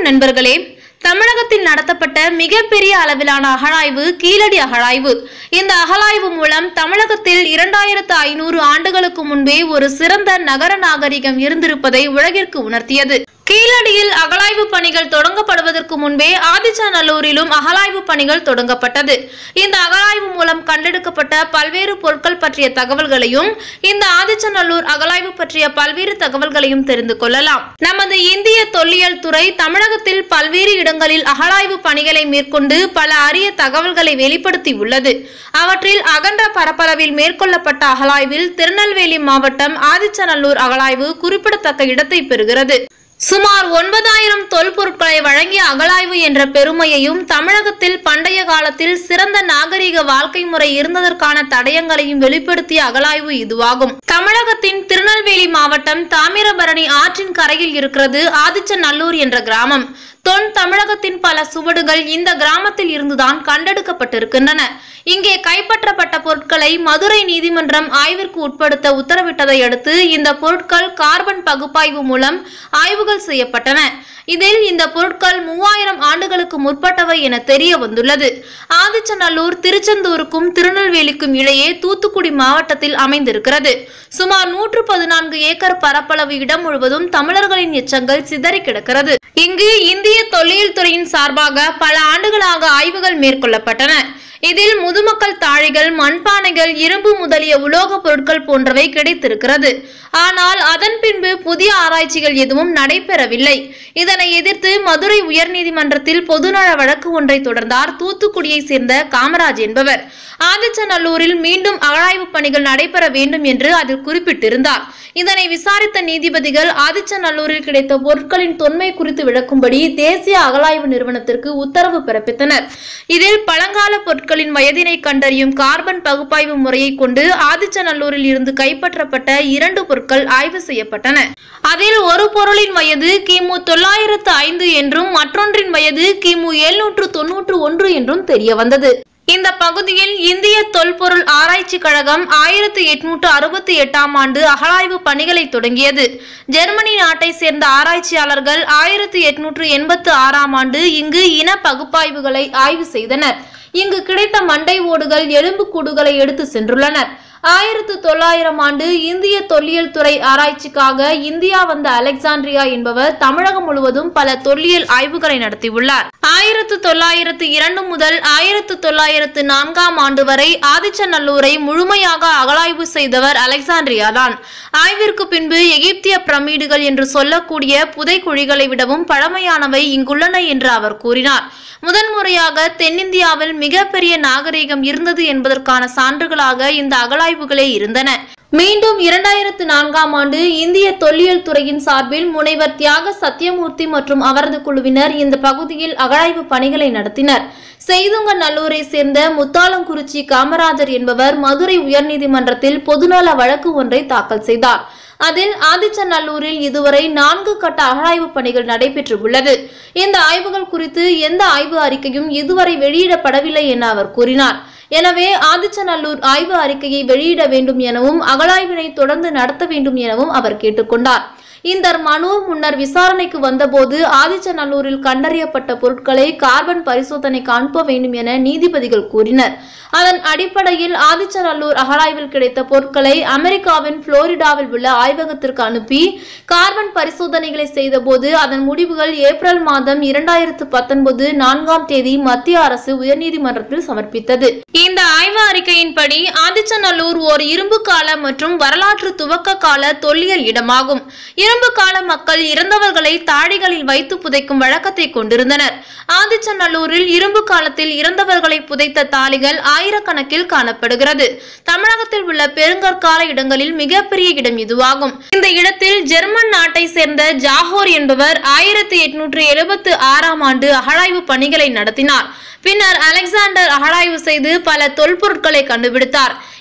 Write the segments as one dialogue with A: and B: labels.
A: நண்பர்களே தமிழகத்தில் நடத்தப்பட்ட மிகப்பெரிய அளவிலான அகழாய்வு கீழடி அகழாய்வு இந்த அகழாய்வு மூலம் தமிழகத்தில் இரண்டாயிரத்து ஐநூறு ஆண்டுகளுக்கு முன்பே ஒரு சிறந்த நகர நாகரிகம் இருந்திருப்பதை உலகிற்கு உணர்த்தியது கீழடியில் அகழாய்வு பணிகள் தொடங்கப்படுவதற்கு முன்பே ஆதிச்சநல்லூரிலும் அகழாய்வு பணிகள் தொடங்கப்பட்டது இந்த அகழாய்வு மூலம் கண்டெடுக்கப்பட்ட பல்வேறு பொருட்கள் பற்றிய தகவல்களையும் இந்த ஆதிச்சநல்லூர் அகழாய்வு பற்றிய பல்வேறு தகவல்களையும் தெரிந்து கொள்ளலாம் நமது இந்திய தொல்லியல் துறை தமிழகத்தில் பல்வேறு இடங்களில் அகழாய்வு பணிகளை மேற்கொண்டு பல அரிய தகவல்களை வெளிப்படுத்தி உள்ளது அவற்றில் அகன்ற பரப்பளவில் மேற்கொள்ளப்பட்ட அகழாய்வில் திருநெல்வேலி மாவட்டம் ஆதிச்சநல்லூர் அகழாய்வு குறிப்பிடத்தக்க இடத்தை பெறுகிறது சுமார் ஒன்பதாயிரம் தொல்பொருட்களை வழங்கிய அகழாய்வு என்ற பெருமையையும் தமிழகத்தில் பண்டைய காலத்தில் சிறந்த நாகரிக வாழ்க்கை முறை இருந்ததற்கான தடயங்களையும் வெளிப்படுத்திய அகழாய்வு இதுவாகும் தமிழகத்தின் திருநெல்வேலி மாவட்டம் தாமிரபரணி ஆற்றின் கரையில் இருக்கிறது ஆதிச்சநல்லூர் என்ற கிராமம் தொன் தமிழகத்தின் பல சுவடுகள் இந்த கிராமத்தில் இருந்துதான் கண்டெடுக்கப்பட்டிருக்கின்றன இங்கே கைப்பற்றப்பட்ட பொருட்களை மதுரை நீதிமன்றம் ஆய்விற்கு உட்படுத்த உத்தரவிட்டதை அடுத்து இந்த பொருட்கள் கார்பன் பகுப்பாய்வு மூலம் ஆய்வுகள் செய்யப்பட்டன இதில் இந்த பொருட்கள் மூவாயிரம் ஆண்டுகளுக்கு முற்பட்டவை என தெரிய வந்துள்ளது ஆதிச்சநல்லூர் திருச்செந்தூருக்கும் திருநெல்வேலிக்கும் இடையே தூத்துக்குடி மாவட்டத்தில் அமைந்திருக்கிறது சுமார் நூற்று பதினான்கு ஏக்கர் பரப்பளவு இடம் முழுவதும் தமிழர்களின் எச்சங்கள் சிதறி கிடக்கிறது இங்கு இந்திய தொல்லியல் துறையின் சார்பாக பல ஆண்டுகளாக ஆய்வுகள் மேற்கொள்ளப்பட்டன இதில் முதுமக்கள் தாழிகள் மண்பானைகள் இரும்பு முதலிய உலோகப் பொருட்கள் போன்றவை கிடைத்திருக்கிறது ஆனால் அதன் பின்பு புதிய ஆராய்ச்சிகள் எதுவும் நடைபெறவில்லை இதனை எதிர்த்து மதுரை உயர்நீதிமன்றத்தில் பொதுநல வழக்கு ஒன்றை தொடர்ந்தார் தூத்துக்குடியை சேர்ந்த காமராஜ் என்பவர் ஆதிச்சநல்லூரில் மீண்டும் அகழாய்வு பணிகள் நடைபெற வேண்டும் என்று அதில் குறிப்பிட்டிருந்தார் இதனை விசாரித்த நீதிபதிகள் ஆதிச்சநல்லூரில் கிடைத்த பொருட்களின் தொன்மை குறித்து விளக்கும்படி தேசிய அகழாய்வு நிறுவனத்திற்கு உத்தரவு பிறப்பித்தனர் இதில் பழங்கால பொருட்களின் வயதினை கண்டறியும் கார்பன் பகுப்பாய்வு முறையை கொண்டு ஆதிச்சநல்லூரில் இருந்து கைப்பற்றப்பட்ட இரண்டு பொருட்கள் ஆய்வு செய்யப்பட்டன அதில் ஒரு பொருளின் வயது கிமு தொள்ளாயிரத்து ஐந்து என்றும் மற்றொன்றின் வயது கிமு எழுநூற்று தொன்னூற்று ஒன்று என்றும் தெரிய வந்தது இந்த பகுதியில் இந்திய தொல்பொருள் ஆராய்ச்சி கழகம் ஆயிரத்தி எட்நூற்று அறுபத்தி எட்டாம் ஆண்டு அகழாய்வு பணிகளை தொடங்கியது ஜெர்மனி நாட்டை சேர்ந்த ஆராய்ச்சியாளர்கள் ஆயிரத்தி எட்நூற்று எண்பத்து ஆறாம் ஆண்டு இங்கு இன பகுப்பாய்வுகளை ஆய்வு செய்தனர் இங்கு கிடைத்த மண்டை ஓடுகள் எலும்புக்கூடுகளை எடுத்து சென்றுள்ளனர் ஆயிரத்து தொள்ளாயிரம் ஆண்டு இந்திய தொல்லியல் துறை ஆராய்ச்சிக்காக இந்தியா வந்த அலெக்சாண்ட்ரியா என்பவர் தமிழகம் முழுவதும் பல தொல்லியல் ஆய்வுகளை நடத்தியுள்ளார் ஆயிரத்து தொள்ளாயிரத்து இரண்டு முதல் ஆயிரத்து தொள்ளாயிரத்து நான்காம் ஆண்டு வரை ஆதிச்சநல்லூரை முழுமையாக அகழாய்வு செய்தவர் அலெக்சாண்ட்ரியா தான் ஆய்விற்கு பின்பு எகிப்திய பிரமிடுகள் என்று சொல்லக்கூடிய புதைக்குழிகளை விடவும் பழமையானவை இங்குள்ளன என்று அவர் கூறினார் முதன்முறையாக தென்னிந்தியாவில் மிகப்பெரிய நாகரிகம் இருந்தது என்பதற்கான சான்றுகளாக இந்த அகழாய்வுகளே இருந்தன மீண்டும் இரண்டாயிரத்து நான்காம் ஆண்டு இந்திய தொல்லியல் துறையின் சார்பில் முனைவர் தியாக சத்யமூர்த்தி மற்றும் அவரது குழுவினர் இந்த பகுதியில் அகழாய்வு பணிகளை நடத்தினர் செய்துங்க நல்லூரை சேர்ந்த முத்தாளங்குறிச்சி காமராஜர் என்பவர் மதுரை உயர்நீதிமன்றத்தில் பொதுநல வழக்கு ஒன்றை தாக்கல் செய்தார் அதில் ஆதிச்சநல்லூரில் இதுவரை நான்கு கட்ட அகழாய்வு பணிகள் நடைபெற்று உள்ளது இந்த ஆய்வுகள் குறித்து எந்த ஆய்வு அறிக்கையும் இதுவரை வெளியிடப்படவில்லை என அவர் கூறினார் எனவே ஆதிச்சநல்லூர் ஆய்வு அறிக்கையை வெளியிட வேண்டும் எனவும் அகழாய்வினை தொடர்ந்து நடத்த வேண்டும் எனவும் அவர் கேட்டுக்கொண்டார் இந்த மனு முன்னர் விசாரணைக்கு வந்தபோது ஆதிச்சநல்லூரில் கண்டறியப்பட்ட பொருட்களை கார்பன் பரிசோதனைக்கு அனுப்ப வேண்டும் என நீதிபதிகள் கூறினர் அதன் அடிப்படையில் ஆதிச்சநல்லூர் அகழாய்வில் கிடைத்த பொருட்களை அமெரிக்காவின் புளோரிடாவில் உள்ள ஆய்வகத்திற்கு அனுப்பி கார்பன் பரிசோதனைகளை செய்தபோது அதன் முடிவுகள் ஏப்ரல் மாதம் இரண்டாயிரத்து பத்தொன்பது நான்காம் தேதி மத்திய அரசு உயர்நீதிமன்றத்தில் சமர்ப்பித்தது இந்த ஆய்வு அறிக்கையின்படி ஆதிச்சநல்லூர் ஓர் இரும்பு கால மற்றும் வரலாற்று துவக்க கால தொல்லியல் இடமாகும் இரும்பு கால மக்கள் இறந்தவர்களை தாடிகளில் வைத்து புதைக்கும் வழக்கத்தை கொண்டிருந்தனர் ஆதிச்சநல்லூரில் இரும்பு காலத்தில் இறந்தவர்களை புதைத்த தாளிகள் ஆயிரக்கணக்கில் காணப்படுகிறது தமிழகத்தில் உள்ள பெருங்கற்கால இடங்களில் மிகப்பெரிய இடம் இதுவாகும் இந்த இடத்தில் ஜெர்மன் நாட்டை சேர்ந்த ஜாகோர் என்பவர் ஆயிரத்தி எட்நூற்று எழுபத்து ஆறாம் ஆண்டு அகழாய்வு பணிகளை நடத்தினார் பின்னர் அலெக்சாண்டர் அகழாய்வு செய்து பல தொல்பொருட்களை கண்டுபிடித்தார்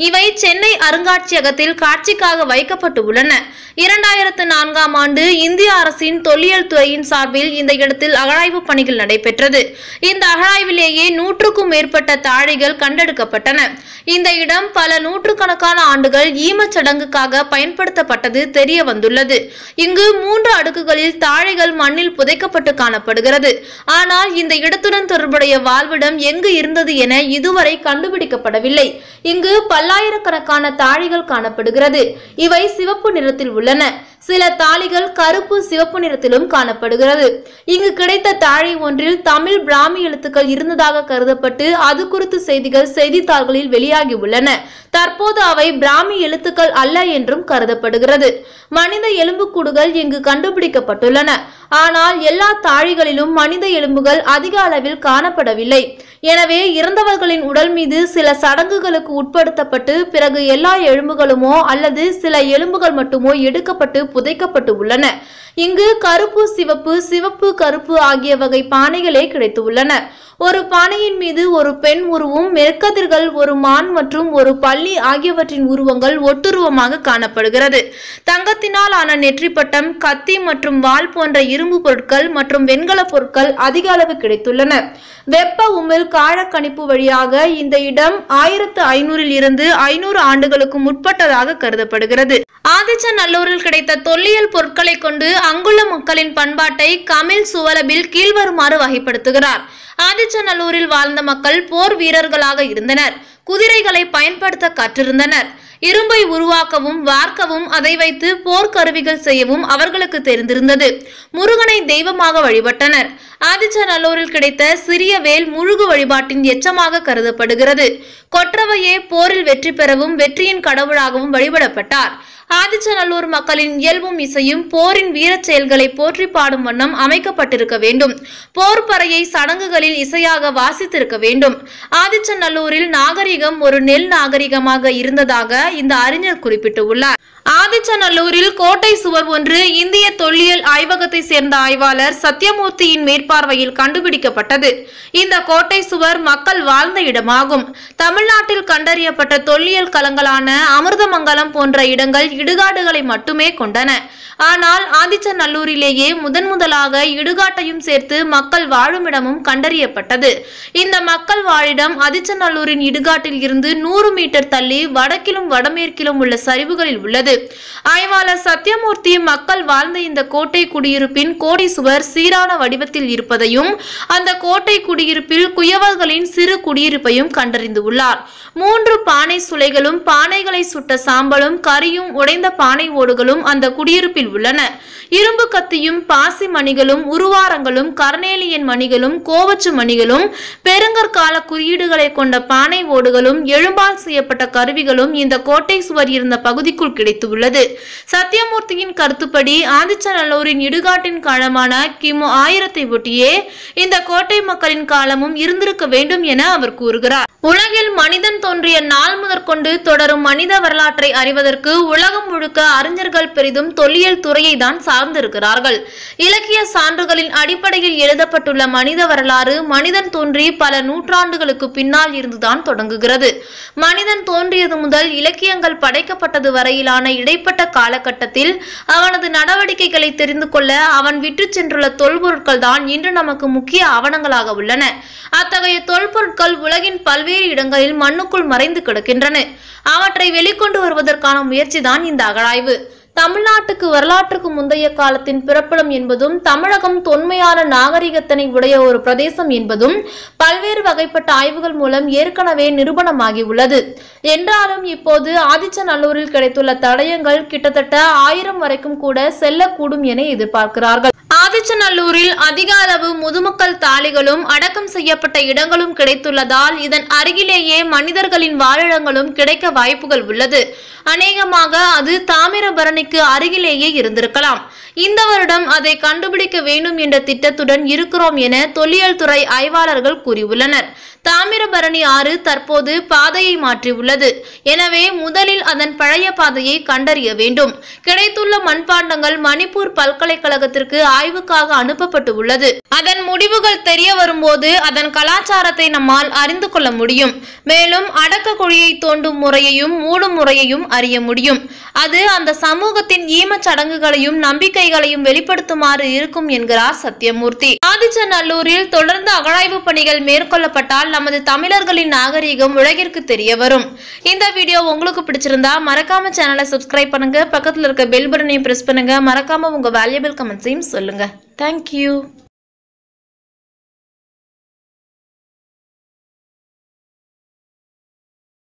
A: இவை சென்னை அருங்காட்சியகத்தில் காட்சிக்காக வைக்கப்பட்டு உள்ளன இரண்டாயிரத்து நான்காம் ஆண்டு இந்திய அரசின் தொல்லியல் துறையின் சார்பில் இந்த இடத்தில் அகழாய்வு பணிகள் நடைபெற்றது இந்த அகழாய்விலேயே நூற்றுக்கும் மேற்பட்ட தாழிகள் கண்டெடுக்கப்பட்டன இந்த இடம் பல நூற்றுக்கணக்கான ஆண்டுகள் ஈமச் சடங்குக்காக பயன்படுத்தப்பட்டது தெரிய வந்துள்ளது இங்கு மூன்று அடுக்குகளில் தாழைகள் மண்ணில் புதைக்கப்பட்டு காணப்படுகிறது ஆனால் இந்த இடத்துடன் தொடர்புடைய வாழ்விடம் எங்கு இருந்தது என இதுவரை கண்டுபிடிக்கப்படவில்லை இங்கு பல்லாயிரக்கணக்கான தாழிகள் காணப்படுகிறது இவை சிவப்பு நிறத்தில் உள்ளன சில தாளிகள் கருப்பு சிவப்பு நிறத்திலும் காணப்படுகிறது இங்கு கிடைத்த தாழை ஒன்றில் தமிழ் பிராமி எழுத்துக்கள் இருந்ததாக கருதப்பட்டு அது குறித்து செய்திகள் செய்தித்தாள்களில் வெளியாகி உள்ளன தற்போது அவை பிராமி எழுத்துக்கள் அல்ல என்றும் கருதப்படுகிறது மனித எலும்புக்கூடுகள் இங்கு கண்டுபிடிக்கப்பட்டுள்ளன ஆனால் எல்லா தாழிகளிலும் மனித எலும்புகள் அதிக அளவில் காணப்படவில்லை எனவே இறந்தவர்களின் உடல் மீது சில சடங்குகளுக்கு உட்படுத்தப்பட்டு பிறகு எல்லா எலும்புகளுமோ அல்லது சில எலும்புகள் மட்டுமோ எடுக்கப்பட்டு புதைக்கப்பட்டு உள்ளன இங்கு கருப்பு சிவப்பு சிவப்பு கருப்பு ஆகிய வகை பானைகளே கிடைத்துள்ளன ஒரு பானையின் மீது ஒரு பெண் உருவம் மெற்கதிர்கள் ஒரு மான் மற்றும் ஒரு பள்ளி ஆகியவற்றின் உருவங்கள் ஒட்டுருவமாக காணப்படுகிறது தங்கத்தினால் ஆன நெற்றிப்பட்டம் கத்தி மற்றும் வாள் போன்ற இரும்பு பொருட்கள் மற்றும் வெண்கல பொருட்கள் அதிக அளவு கிடைத்துள்ளன வெப்ப உமிழ் காழக்கணிப்பு வழியாக இந்த இடம் ஆயிரத்து ஐநூறில் இருந்து ஐநூறு ஆண்டுகளுக்கு முற்பட்டதாக கருதப்படுகிறது ஆதிச்சநல்லூரில் கிடைத்த தொல்லியல் பொருட்களை கொண்டு அங்குள்ள மக்களின் பண்பாட்டை கமில் சுவலபில் கீழ்வருமாறு வகைப்படுத்துகிறார் ஆதிச்சநல்லூரில் வாழ்ந்த மக்கள் போர் வீரர்களாக இருந்தனர் குதிரைகளை பயன்படுத்த கற்றிருந்தனர் இரும்பை உருவாக்கவும் வார்க்கவும் அதை வைத்து போர்க்கருவிகள் செய்யவும் அவர்களுக்கு தெரிந்திருந்தது முருகனை தெய்வமாக வழிபட்டனர் ஆதிச்சநல்லூரில் கிடைத்த சிறிய வேல் முழுகு வழிபாட்டின் எச்சமாக கருதப்படுகிறது கொற்றவையே போரில் வெற்றி பெறவும் வெற்றியின் கடவுளாகவும் வழிபடப்பட்டார் ஆதிச்சநல்லூர் மக்களின் இயல்பும் இசையும் போரின் வீரச் செயல்களை போற்றி பாடும் வண்ணம் அமைக்கப்பட்டிருக்க வேண்டும் போர் பறையை சடங்குகளில் இசையாக வாசித்திருக்க வேண்டும் ஆதிச்சநல்லூரில் நாகரிகம் ஒரு நெல் நாகரிகமாக இருந்ததாக இந்த அறிஞர் குறிப்பிட்டுள்ளார் ஆதிச்சநல்லூரில் கோட்டை சுவர் ஒன்று இந்திய தொல்லியல் ஆய்வகத்தை சேர்ந்த ஆய்வாளர் சத்யமூர்த்தியின் மேற்பார்வையில் கண்டுபிடிக்கப்பட்டது இந்த கோட்டை சுவர் மக்கள் வாழ்ந்த இடமாகும் தமிழ்நாட்டில் கண்டறியப்பட்ட தொல்லியல் களங்களான அமிர்தமங்கலம் போன்ற இடங்கள் இடுகாடுகளை மட்டுமே கொண்டன ஆனால் ஆதிச்சநல்லூரிலேயே முதன் முதலாக இடுகாட்டையும் சேர்த்து மக்கள் வாழுமிடமும் கண்டறியப்பட்டது இந்த மக்கள் வாழிடம் ஆதிச்சநல்லூரின் இடுகாட்டில் இருந்து நூறு மீட்டர் தள்ளி வடக்கிலும் வடமேற்கிலும் உள்ள சரிவுகளில் உள்ளது ஆய்வாளர் சத்யமூர்த்தி மக்கள் வாழ்ந்த இந்த கோட்டை குடியிருப்பின் கோடை சுவர் சீரான வடிவத்தில் இருப்பதையும் அந்த கோட்டை குடியிருப்பில் குயவர்களின் சிறு குடியிருப்பையும் கண்டறிந்துள்ளார் மூன்று பானை சுளைகளும் பானைகளை சுட்ட சாம்பலும் கரியும் உடைந்த பானை ஓடுகளும் அந்த குடியிருப்பில் உள்ளன இரும்பு கத்தியும் பாசி மணிகளும் உருவாரங்களும் கர்னேலியன் மணிகளும் கோவச்சு மணிகளும் பெருங்கற்கால குறியீடுகளை கொண்ட பானை ஓடுகளும் எழும்பால் செய்யப்பட்ட கருவிகளும் இந்த கோட்டை சுவர் இருந்த பகுதிக்குள் கிடைத்துள்ளது சத்தியமூர்த்தியின் கருத்துப்படி ஆதிச்சநல்லூரின் இடுகாட்டின் காலமான கிமு ஆயிரத்தை ஒட்டியே இந்த கோட்டை மக்களின் காலமும் இருந்திருக்க வேண்டும் என அவர் கூறுகிறார் உலகில் மனிதன் தோன்றிய நாள் முதற்கொண்டு தொடரும் மனித வரலாற்றை அறிவதற்கு உலகம் முழுக்க அறிஞர்கள் பெரிதும் தொல்லியல் துறையை தான் சார்ந்திருக்கிறார்கள் இலக்கிய சான்றுகளின் அடிப்படையில் எழுதப்பட்டுள்ள மனித வரலாறு மனிதன் தோன்றி பல நூற்றாண்டுகளுக்கு பின்னால் இருந்துதான் தொடங்குகிறது மனிதன் தோன்றியது முதல் இலக்கியங்கள் படைக்கப்பட்டது வரையிலான இடைப்பட்ட காலகட்டத்தில் அவனது நடவடிக்கைகளை தெரிந்து கொள்ள அவன் விட்டுச் சென்றுள்ள தொல்பொருட்கள் தான் இன்று நமக்கு முக்கிய ஆவணங்களாக உள்ளன அத்தகைய தொல்பொருட்கள் உலகின் பல்வேறு இடங்களில் மண்ணுக்குள் மறைந்து கிடக்கின்றன அவற்றை வெளிக்கொண்டு வருவதற்கான முயற்சிதான் இந்த அகழாய்வு தமிழ்நாட்டுக்கு வரலாற்றுக்கு முந்தைய காலத்தின் பிறப்பிடம் என்பதும் தமிழகம் தொன்மையான நாகரிகத்தினை உடைய ஒரு பிரதேசம் என்பதும் பல்வேறு வகைப்பட்ட ஆய்வுகள் மூலம் ஏற்கனவே நிரூபணமாகி உள்ளது என்றாலும் இப்போது ஆதிச்சநல்லூரில் கிடைத்துள்ள தடயங்கள் கிட்டத்தட்ட ஆயிரம் வரைக்கும் கூட செல்லக்கூடும் என எதிர்பார்க்கிறார்கள் ஆதிச்சநல்லூரில் அதிக அளவு முதுமக்கள் தாளிகளும் அடக்கம் செய்யப்பட்ட இடங்களும் கிடைத்துள்ளதால் இதன் அருகிலேயே மனிதர்களின் வாழிடங்களும் கிடைக்க வாய்ப்புகள் உள்ளது அநேகமாக அது தாமிரபரணிக்கு அருகிலேயே இருந்திருக்கலாம் இந்த வருடம் அதை கண்டுபிடிக்க வேண்டும் என்ற திட்டத்துடன் இருக்கிறோம் என தொல்லியல் துறை ஆய்வாளர்கள் கூறியுள்ளனர் தாமிரபரணி ஆறு தற்போது பாதையை மாற்றியுள்ளது எனவே முதலில் அதன் பழைய பாதையை கண்டறிய வேண்டும் கிடைத்துள்ள மண்பாண்டங்கள் மணிப்பூர் பல்கலைக்கழகத்திற்கு ஆய்வு ஆய்வுக்காக அனுப்பப்பட்டு உள்ளது அதன் முடிவுகள் தெரிய வரும்போது அதன் கலாச்சாரத்தை நம்மால் அறிந்து கொள்ள முடியும் மேலும் அடக்க குழியை தோண்டும் முறையையும் மூடும் முறையையும் அறிய முடியும் அது அந்த சமூகத்தின் ஈமச் சடங்குகளையும் நம்பிக்கைகளையும் வெளிப்படுத்துமாறு இருக்கும் என்கிறார் சத்யமூர்த்தி ஆதிச்சநல்லூரில் தொடர்ந்து அகழாய்வு பணிகள் மேற்கொள்ளப்பட்டால் நமது தமிழர்களின் நாகரீகம் உலகிற்கு தெரிய வரும் இந்த வீடியோ உங்களுக்கு பிடிச்சிருந்தா மறக்காம சேனலை சப்ஸ்கிரைப் பண்ணுங்க பக்கத்துல இருக்க பெல் பட்டனையும் பிரஸ் பண்ணுங்க மறக்காம உங்க வேல்யூபிள் கமெண்ட்ஸையும் சொல்லுங்க தேங்க்யூ